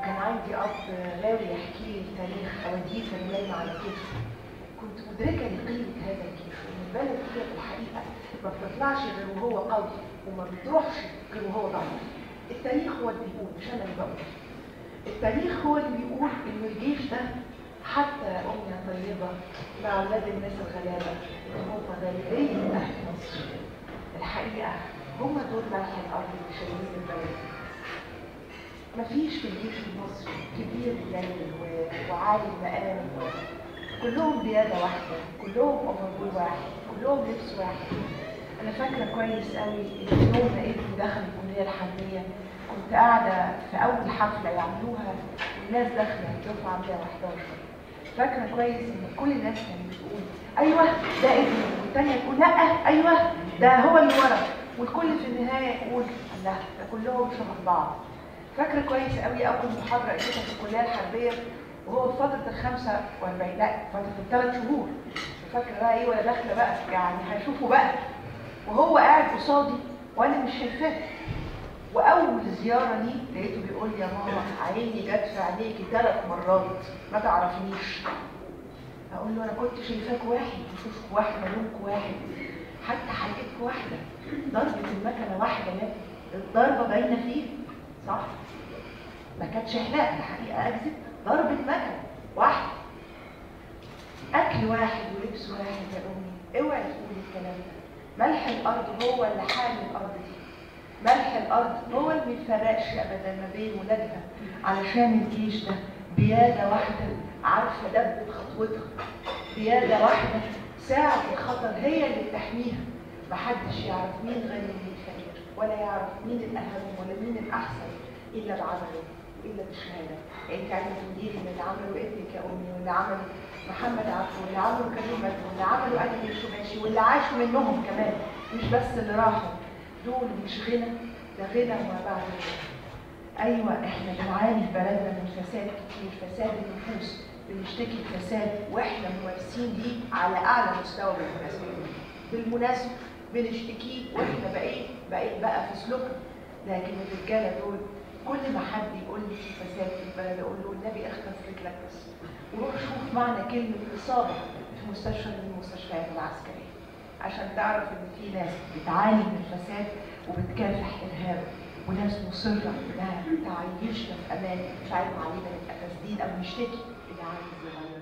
كان عندي اب غاوي يحكي لي التاريخ اوديه كان نايمه على كتفي كنت مدركه لقيمه هذا الكيف ان البلد هي في الحقيقه ما بتطلعش غير وهو قوي وما بتروحش غير وهو ضعيف التاريخ هو اللي بيقول مش انا اللي بقول التاريخ هو اللي بيقول ان الجيش ده حتى امنيه طيبه مع اولاد الناس الغلابه اللي هم غالبيه اهل مصر الحقيقه هم دول ملح الارض اللي شايلين البلد مفيش في الجيش المصري كبير قليل و- وعالي المقام كلهم بيادة واحدة كلهم أمرجول واحد كلهم لبس واحد أنا فاكرة كويس قوي إن يوم ما ابني دخل الكلية الحربية كنت قاعدة في أول حفلة يعملوها والناس داخلة الدفعة 111 فاكرة كويس إن كل الناس كانت بتقول أيوه ده ابني والتانية تقول لأ أيوه ده هو اللي ورا والكل في النهاية يقول الله ده كلهم شبه بعض فاكره كويس قوي اول محاضره قريتها في الكليه الحربيه وهو في فتره ال 45 لا فتره الثلاث شهور فاكره بقى ايه وانا داخله بقى يعني هشوفه بقى وهو قاعد قصادي وانا مش شايفاه واول زياره ليه لقيته بيقول لي يا ماما عيني جت في عينيكي ثلاث مرات ما تعرفنيش اقول له انا كنت شايفاك واحد وشوفك واحد لونك واحد حتى حلقتك واحده ضربه المكنه واحده يا ابني الضربه باينه فيه صح ما كانتش حلاقه الحقيقه اكذب ضربه مكنه واحده اكل واحد ولبس واحد يا امي اوعي تقولي الكلام ده ملح الارض هو اللي حامي الارض دي ملح الارض هو اللي ما يفرقش ابدا ما بين ولادها علشان الجيش ده بياده واحده عارفه دبه خطوتها بياده واحده ساعه الخطر هي اللي بتحميها محدش يعرف مين غني ومين فقير ولا يعرف مين الاهم ولا مين الاحسن الا بعمله الا بالشهاده يعني انت عايزه تقولي ان اللي عمله ابنك يا امي واللي عمله محمد عبده واللي عمله كريم مجدي واللي عمله ادم الشباشي واللي عاشوا منهم كمان مش بس اللي راحوا دول مش غنى ده غنى وما بعد غنى ايوه احنا بنعاني في بلدنا من فساد كتير فساد النفوس بنشتكي الفساد واحنا ممارسين ليه على اعلى مستوى بالمناسبه بالمناسبه بنشتكيه واحنا بقيت بقيت بقى في سلوكنا لكن الرجاله دول كل ما حد يقول لي في فساد في البلد اقول له النبي اخلص رجلك بس وروح شوف معنى كلمه اصابه في مستشفى من المستشفيات العسكريه عشان تعرف ان في ناس بتعاني من الفساد وبتكافح ارهاب وناس مصره انها تعيشنا في امان مش عارف علينا نبقى فاسدين او نشتكي اللي عايز يغير